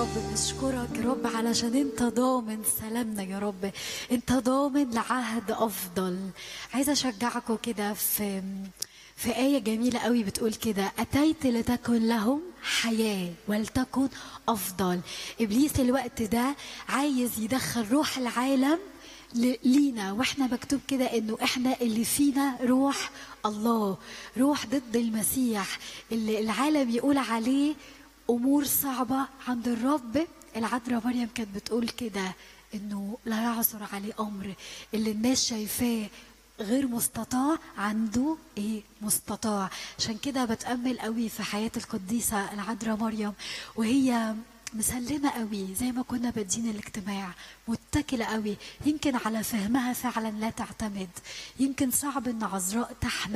رب بنشكرك يا رب علشان انت ضامن سلامنا يا رب انت ضامن لعهد افضل عايزه اشجعكم كده في في آية جميلة قوي بتقول كده أتيت لتكن لهم حياة ولتكن أفضل إبليس الوقت ده عايز يدخل روح العالم ل- لينا واحنا مكتوب كده انه احنا اللي فينا روح الله روح ضد المسيح اللي العالم يقول عليه امور صعبه عند الرب العذراء مريم كانت بتقول كده انه لا يعثر عليه امر اللي الناس شايفاه غير مستطاع عنده ايه مستطاع عشان كده بتامل قوي في حياه القديسه العذراء مريم وهي مسلمة قوي زي ما كنا بادين الاجتماع متكلة قوي يمكن على فهمها فعلا لا تعتمد يمكن صعب ان عذراء تحمل